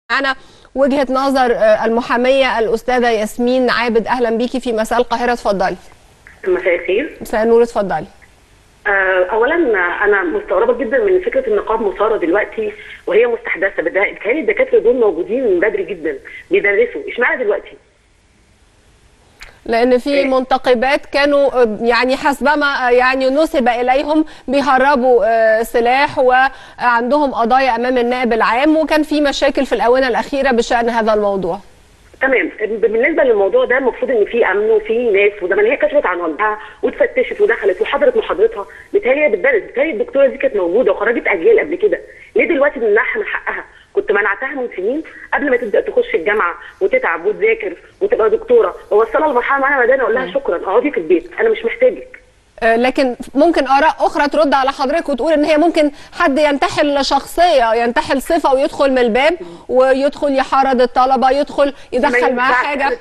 معنا وجهة نظر آه، المحامية الأستاذة ياسمين عابد أهلا بيكي في مساء القاهرة اتفضلي مساء الخير مساء النور اتفضلي آه، اولا انا مستغربه جدا من فكره النقاب مثاره دلوقتي وهي مستحدثه بدا- بتهيألي الدكاتره دول موجودين من بدري جدا بيدرسوا اشمعنى دلوقتي؟ لأن في إيه. منتقبات كانوا آه، يعني حسبما آه، يعني نسب إليهم بيهربوا آه، سلاح وعندهم قضايا أمام النائب العام وكان في مشاكل في الآونة الأخيرة بشأن هذا الموضوع تمام بالنسبه للموضوع ده المفروض ان في امن وفي ناس وده ما هي كشفت عن وجهها واتفتشت ودخلت وحضرت محاضرتها بتهيألي هي بتدرس بتهيألي الدكتوره دي كانت موجوده وخرجت اجيال قبل كده ليه دلوقتي بنمنعها من حقها؟ كنت منعتها من سنين قبل ما تبدا تخش الجامعه وتتعب وتذاكر وتبقى دكتوره ووصلها لمرحله معينه بعدين اقول لها شكرا اقعدي في البيت انا مش محتاجك آه، لكن ممكن آراء أخرى ترد على حضرتك وتقول إن هي ممكن حد ينتحل شخصية ينتحل صفة ويدخل من الباب ويدخل يحرض الطلبة يدخل يدخل معاه ينفعش. حاجة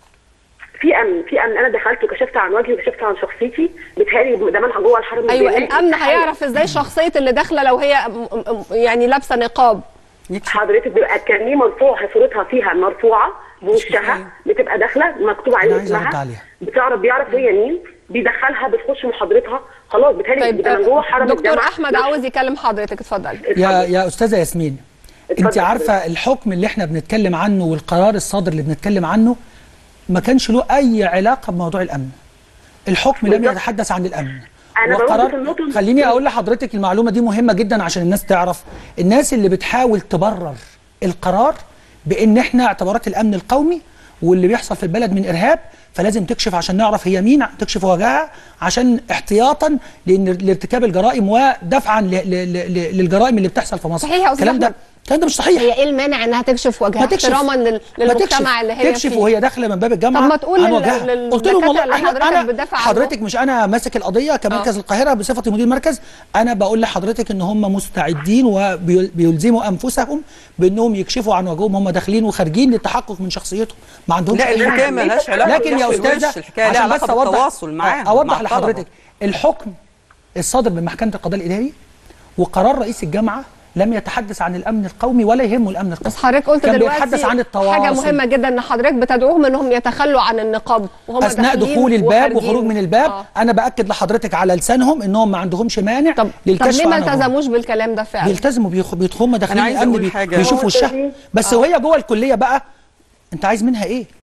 في امن في امن انا دخلت وكشفت عن وجهي وكشفت عن شخصيتي بيتهيألي ده منها جوه الحرم ايوه الجامعي. الامن هيعرف ازاي شخصيه اللي داخله لو هي م- م- يعني لابسه نقاب حضرتك بيبقى الكارنيه مرفوع صورتها فيها مرفوعه بوشها بتبقى داخله مكتوب أنا عليه عايز أرد اسمها عليها. بتعرف بيعرف هي مين بيدخلها بتخش محاضرتها خلاص بتهيألي طيب ده من جوه حرم دكتور الجامعه احمد عاوز يكلم حضرتك اتفضلي يا يا استاذه ياسمين انت اتفضل. عارفه الحكم اللي احنا بنتكلم عنه والقرار الصادر اللي بنتكلم عنه ما كانش له اي علاقه بموضوع الامن الحكم لم بالظبط. يتحدث عن الامن أنا بوضح النقطة دي. خليني اقول لحضرتك المعلومه دي مهمه جدا عشان الناس تعرف الناس اللي بتحاول تبرر القرار بان احنا اعتبارات الامن القومي واللي بيحصل في البلد من ارهاب فلازم تكشف عشان نعرف هي مين تكشف وجهها عشان احتياطا لان لارتكاب الجرائم ودفعا ل- ل- ل- للجرائم اللي بتحصل في مصر صحيح يا أستاذ الكلام ده أحمد. الكلام ده مش صحيح هي ايه المانع انها تكشف وجهها ما تكشف احتراما لل- ما تكشف للمجتمع اللي هي تكشف فيه وهي داخله من باب الجامعه طب ما تقول عن لل- وجهها لل- قلت لهم للدكاترة والله اللي احنا حضرتك انا بتدافع عنهم. حضرتك مش انا ماسك القضيه كمركز القاهره بصفتي مدير مركز انا بقول لحضرتك ان هم مستعدين وبيلزموا انفسهم بانهم يكشفوا عن وجههم هم داخلين وخارجين للتحقق من شخصيتهم ما عندهمش لا أي الحكايه حاجة. مالهاش علاقه لكن يا بالوش، استاذه الحكايه لها عشان بس علاقه اوضح بالتواصل معاهم اوضح مع الطلبة. لحضرتك الحكم الصادر من محكمه القضاء الاداري وقرار رئيس الجامعه لم يتحدث عن الامن القومي ولا يهمه الامن القومي بس حضرتك قلت كان دلوقتي بيتحدث عن التواصل حاجه مهمه جدا ان حضرتك بتدعوهم انهم يتخلوا عن النقاب وهم اثناء داخلين دخول الباب وخارجين. وخروج من الباب آه. انا باكد لحضرتك على لسانهم انهم ما عندهمش مانع طب طب للكشف ليه ما عن وجههم. التزموش بالكلام ده فعلا بيلتزموا بيخ- بيدخلوا هم داخلين عايزة الامن أقول بي- حاجة. بيشوفوا هو وشها التزمين. بس وهي جوه الكليه بقى انت عايز منها ايه